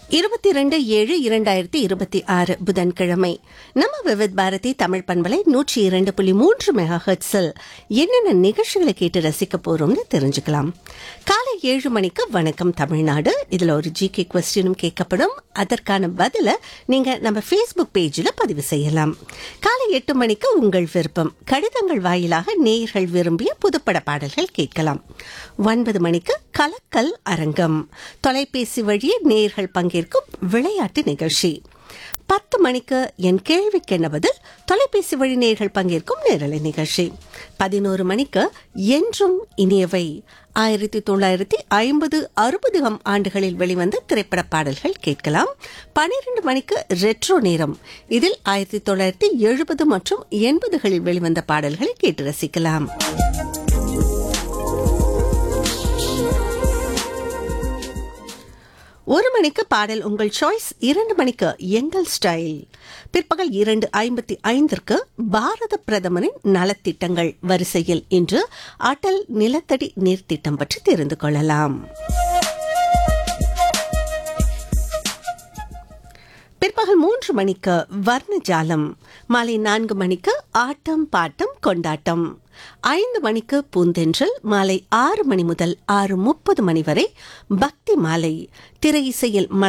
இருபத்தி இரண்டு ஏழு இரண்டாயிரத்தி இருபத்தி ஆறு புதன்கிழமை நம்ம விவித் பாரதி தமிழ் பண்பலை நூற்றி இரண்டு புள்ளி மூன்று மெகா ஹெர்ட்ஸில் என்னென்ன நிகழ்ச்சிகளை கேட்டு ரசிக்க போறோம்னு தெரிஞ்சுக்கலாம் காலை ஏழு மணிக்கு வணக்கம் தமிழ்நாடு இதுல ஒரு ஜிகே கொஸ்டினும் கேட்கப்படும் அதற்கான பதில நீங்க நம்ம ஃபேஸ்புக் பேஜில் பதிவு செய்யலாம் காலை எட்டு மணிக்கு உங்கள் விருப்பம் கடிதங்கள் வாயிலாக நேயர்கள் விரும்பிய புதுப்பட பாடல்கள் கேட்கலாம் ஒன்பது மணிக்கு கலக்கல் அரங்கம் தொலைபேசி வழியே நேயர்கள் பங்கேற்கும் விளையாட்டு நிகழ்ச்சி பத்து மணிக்கு என் கேள்விக்கு என்ன பதில் தொலைபேசி வழி நேயர்கள் பங்கேற்கும் நேரலை நிகழ்ச்சி பதினோரு மணிக்கு என்றும் இனியவை ஆயிரத்தி தொள்ளாயிரத்தி ஐம்பது அறுபதாம் ஆண்டுகளில் வெளிவந்த திரைப்பட பாடல்கள் கேட்கலாம் பனிரெண்டு மணிக்கு ரெட்ரோ நேரம் இதில் ஆயிரத்தி தொள்ளாயிரத்தி எழுபது மற்றும் எண்பதுகளில் வெளிவந்த பாடல்களை கேட்டு ரசிக்கலாம் ஒரு மணிக்கு பாடல் உங்கள் சாய்ஸ் இரண்டு மணிக்கு எங்கள் ஸ்டைல் பிற்பகல் இரண்டு ஐம்பத்தி ஐந்திற்கு பாரத பிரதமரின் நலத்திட்டங்கள் வரிசையில் இன்று அடல் நிலத்தடி நீர்த்திட்டம் பற்றி தெரிந்து கொள்ளலாம் பிற்பகல் மூன்று மணிக்கு வர்ணஜாலம் மாலை நான்கு மணிக்கு ஆட்டம் பாட்டம் கொண்டாட்டம் ஐந்து மணிக்கு பூந்தென்றல் மாலை ஆறு மணி முதல் ஆறு முப்பது மணி வரை பக்தி மாலை திரை இசையில்